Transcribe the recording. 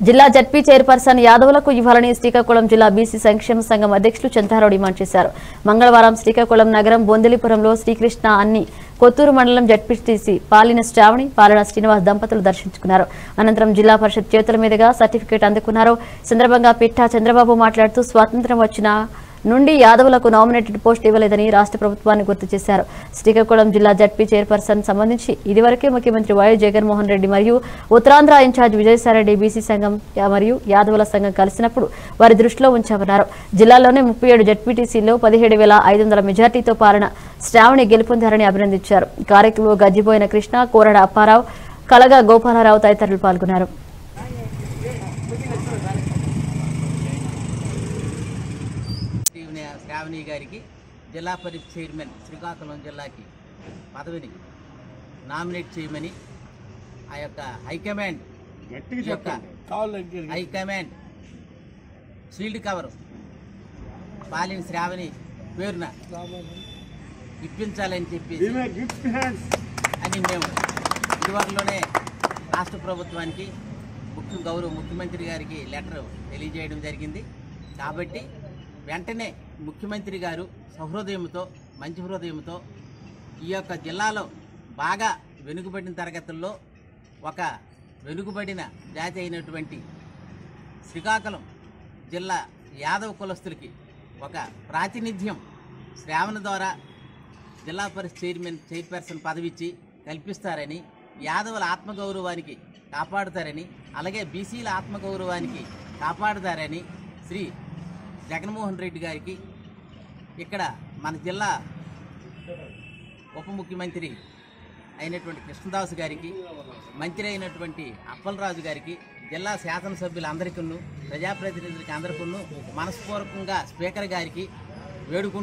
జిల్లా ZP chairperson యాదవులకు ఇవ్వాలని శ్రీకాకుళం జిల్లా బీసీ సంక్షేమ సంఘం అధ్యక్షులు చంద్రారావు డిమాండ్ చేశారు మంగళవారం శ్రీకాకుళం నగరం బొందిలిపురంలో శ్రీకృష్ణ అన్ని కొత్తూరు మండలం జడ్పీటీసీ పాలిన శ్రావణి పాలన శ్రీనివాస్ దంపతులు దర్శించుకున్నారు అనంతరం జిల్లా పరిషత్ చేతుల మీదుగా సర్టిఫికేట్ అందుకున్నారు ఈ సందర్భంగా పిట్టా చంద్రబాబు మాట్లాడుతూ స్వాతంత్ర్యం వచ్చిన నుండి యాదవులకు నామినేటెడ్ పోస్ట్ ఇవ్వలేదని రాష్ట్ర ప్రభుత్వాన్ని గుర్తు చేశారు శ్రీకాకుళం జిల్లా జడ్పీ చైర్పర్సన్ సంబంధించి ఇదివరకే ముఖ్యమంత్రి వైఎస్ జగన్మోహన్ రెడ్డి మరియు ఉత్తరాంధ్ర ఇన్ఛార్జ్ విజయసాయిరెడ్డి బీసీ సంఘం యా- మరియు యాదవుల సంఘం కలిసినప్పుడు వారి దృష్టిలో ఉంచామన్నారు జిల్లాలోనే ముప్పై ఏడు జడ్పీటీసీలో పదిహేడు వేల ఐదు వందల మెజార్టీతో పాలన శ్రావణి గెలుపొందారని అభినందించారు కార్యక్రమంలో గజ్జిపోయిన కృష్ణ కోరడ అప్పారావు కలగా గోపాలరావు తదితరులు పాల్గొన్నారు శ్రీవని శ్రావణి గారికి జిల్లా పరిషత్ చైర్మన్ శ్రీకాకుళం జిల్లాకి పదవిని నామినేట్ చేయమని ఆ యొక్క హైకమాండ్ గట్టిగా ఈ యొక్క చెప్పండి కాళ్ళు దగ్గరికి హైకమాండ్ షీల్డ్ కవర్ పాలిన శ్రావణి పేరున ఇప్పించాలని చెప్పి ఈమె గిఫ్ట్ హ్యాండ్స్ అని మేము ఇదివరలోనే రాష్ట్ర ప్రభుత్వానికి ముఖ్య గౌరవ ముఖ్యమంత్రి గారికి లెటర్ తెలియజేయడం జరిగింది కాబట్టి వెంటనే ముఖ్యమంత్రి గారు సహృదయంతో మంచి హృదయంతో ఈ యొక్క జిల్లాలో బాగా వెనుకబడిన తరగతుల్లో ఒక వెనుకబడిన జాతి అయినటువంటి శ్రీకాకుళం జిల్లా యాదవ కులస్తులకి ఒక ప్రాతినిధ్యం శ్రావణ ద్వారా జిల్లా పరిషత్ చైర్మన్ చైర్పర్సన్ పదవిచ్చి కల్పిస్తారని యాదవుల ఆత్మగౌరవానికి కాపాడుతారని అలాగే బీసీల ఆత్మగౌరవానికి కాపాడుతారని శ్రీ జగన్మోహన్ రెడ్డి గారికి ఇక్కడ మన జిల్లా ఉప ముఖ్యమంత్రి అయినటువంటి కృష్ణదాస్ గారికి మంత్రి అయినటువంటి అప్పలరాజు గారికి జిల్లా శాసనసభ్యులందరికీ ప్రజాప్రతినిధులకి అందరికీ మనస్పూర్వకంగా స్పీకర్ గారికి వేడుకుంటూ